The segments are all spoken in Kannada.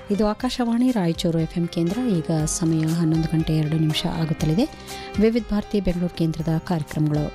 ಇದು ಆಕಾಶವಾಣಿ ರಾಯಚೂರು ಎಫ್ ಕೇಂದ್ರ ಈಗ ಸಮಯ ಹನ್ನೊಂದು ಗಂಟೆ ಎರಡು ನಿಮಿಷ ಆಗುತ್ತಲಿದೆ ವಿವಿಧ ಭಾರತಿ ಬೆಂಗಳೂರು ಕೇಂದ್ರದ ಕಾರ್ಯಕ್ರಮಗಳು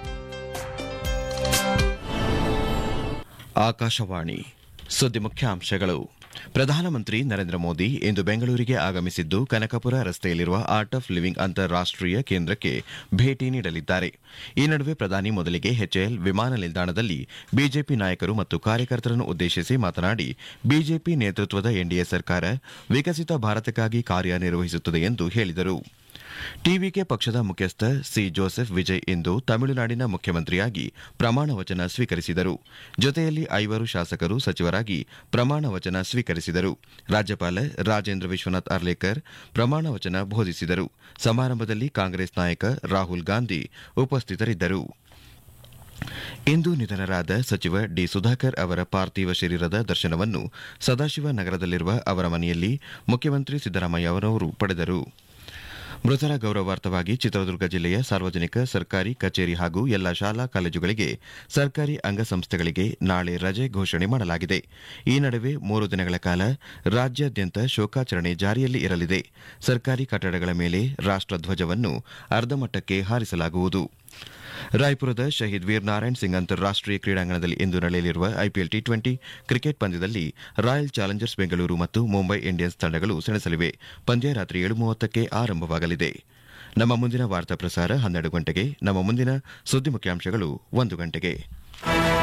ಆಕಾಶವಾಣಿ ಸುದ್ದಿ ಮುಖ್ಯಾಂಶಗಳು ಪ್ರಧಾನಮಂತ್ರಿ ನರೇಂದ್ರ ಮೋದಿ ಇಂದು ಬೆಂಗಳೂರಿಗೆ ಆಗಮಿಸಿದ್ದು ಕನಕಪುರ ರಸ್ತೆಯಲ್ಲಿರುವ ಆರ್ಟ್ ಆಫ್ ಲಿವಿಂಗ್ ಅಂತಾರಾಷ್ಟೀಯ ಕೇಂದ್ರಕ್ಕೆ ಭೇಟಿ ನೀಡಲಿದ್ದಾರೆ ಈ ನಡುವೆ ಪ್ರಧಾನಿ ಮೊದಲಿಗೆ ಎಚ್ಎಎಲ್ ವಿಮಾನ ನಿಲ್ದಾಣದಲ್ಲಿ ಬಿಜೆಪಿ ನಾಯಕರು ಮತ್ತು ಕಾರ್ಯಕರ್ತರನ್ನು ಉದ್ದೇಶಿಸಿ ಮಾತನಾಡಿ ಬಿಜೆಪಿ ನೇತೃತ್ವದ ಎನ್ಡಿಎ ಸರ್ಕಾರ ವಿಕಸಿತ ಭಾರತಕ್ಕಾಗಿ ಕಾರ್ಯನಿರ್ವಹಿಸುತ್ತದೆ ಎಂದು ಹೇಳಿದರು ಟಿವಿಕೆ ಪಕ್ಷದ ಮುಖ್ಯಸ್ಥ ಸಿ ಜೋಸೆಫ್ ವಿಜಯ್ ಇಂದು ತಮಿಳುನಾಡಿನ ಮುಖ್ಯಮಂತ್ರಿಯಾಗಿ ಪ್ರಮಾಣ ವಚನ ಸ್ವೀಕರಿಸಿದರು ಜೊತೆಯಲ್ಲಿ ಐವರು ಶಾಸಕರು ಸಚಿವರಾಗಿ ಪ್ರಮಾಣ ವಚನ ಸ್ವೀಕರಿಸಿದರು ರಾಜ್ಯಪಾಲ ರಾಜೇಂದ್ರ ವಿಶ್ವನಾಥ್ ಅರ್ಲೇಕರ್ ಪ್ರಮಾಣ ವಚನ ಬೋಧಿಸಿದರು ಸಮಾರಂಭದಲ್ಲಿ ಕಾಂಗ್ರೆಸ್ ನಾಯಕ ರಾಹುಲ್ ಗಾಂಧಿ ಉಪಸ್ಥಿತರಿದ್ದರು ಇಂದು ನಿಧನರಾದ ಸಚಿವ ಡಿ ಸುಧಾಕರ್ ಅವರ ಪಾರ್ಥಿವ ಶರೀರದ ದರ್ಶನವನ್ನು ಸದಾಶಿವ ನಗರದಲ್ಲಿರುವ ಅವರ ಮನೆಯಲ್ಲಿ ಮುಖ್ಯಮಂತ್ರಿ ಸಿದ್ದರಾಮಯ್ಯ ಅವರವರು ಪಡೆದರು ಮೃತರ ಗೌರವಾರ್ಥವಾಗಿ ಚಿತ್ರದುರ್ಗ ಜಿಲ್ಲೆಯ ಸಾರ್ವಜನಿಕ ಸರ್ಕಾರಿ ಕಚೇರಿ ಹಾಗೂ ಎಲ್ಲ ಶಾಲಾ ಕಾಲೇಜುಗಳಿಗೆ ಸರ್ಕಾರಿ ಅಂಗಸಂಸ್ಥೆಗಳಿಗೆ ನಾಳೆ ರಜೆ ಘೋಷಣೆ ಮಾಡಲಾಗಿದೆ ಈ ನಡುವೆ ಮೂರು ದಿನಗಳ ಕಾಲ ರಾಜ್ಯಾದ್ಯಂತ ಶೋಕಾಚರಣೆ ಜಾರಿಯಲ್ಲಿ ಇರಲಿದೆ ಸರ್ಕಾರಿ ಕಟ್ಟಡಗಳ ಮೇಲೆ ರಾಷ್ಟಧ್ವಜವನ್ನು ಅರ್ಧಮಟ್ಟಕ್ಕೆ ಹಾರಿಸಲಾಗುವುದು ರಾಯ್ಪುರದ ಶಹೀದ್ ವೀರ್ ನಾರಾಯಣ್ ಸಿಂಗ್ ಅಂತಾರಾಷ್ಟೀಯ ಕ್ರೀಡಾಂಗಣದಲ್ಲಿ ಇಂದು ನಡೆಯಲಿರುವ ಐಪಿಎಲ್ ಟಿ ಟ್ವೆಂಟಿ ಕ್ರಿಕೆಟ್ ಪಂದ್ಯದಲ್ಲಿ ರಾಯಲ್ ಚಾಲೆಂಜರ್ಸ್ ಬೆಂಗಳೂರು ಮತ್ತು ಮುಂಬೈ ಇಂಡಿಯನ್ಸ್ ತಂಡಗಳು ಸೆಣಸಲಿವೆ ಪಂದ್ಯ ರಾತ್ರಿ ಏಳು ಮೂವತ್ತಕ್ಕೆ ಆರಂಭವಾಗಲಿದೆ ನಮ್ಮ ಮುಂದಿನ ವಾರ್ತಾ ಪ್ರಸಾರ ಹನ್ನೆರಡು ಗಂಟೆಗೆ ನಮ್ಮ ಮುಂದಿನ ಸುದ್ದಿ ಮುಖ್ಯಾಂಶಗಳು ಒಂದು ಗಂಟೆಗೆ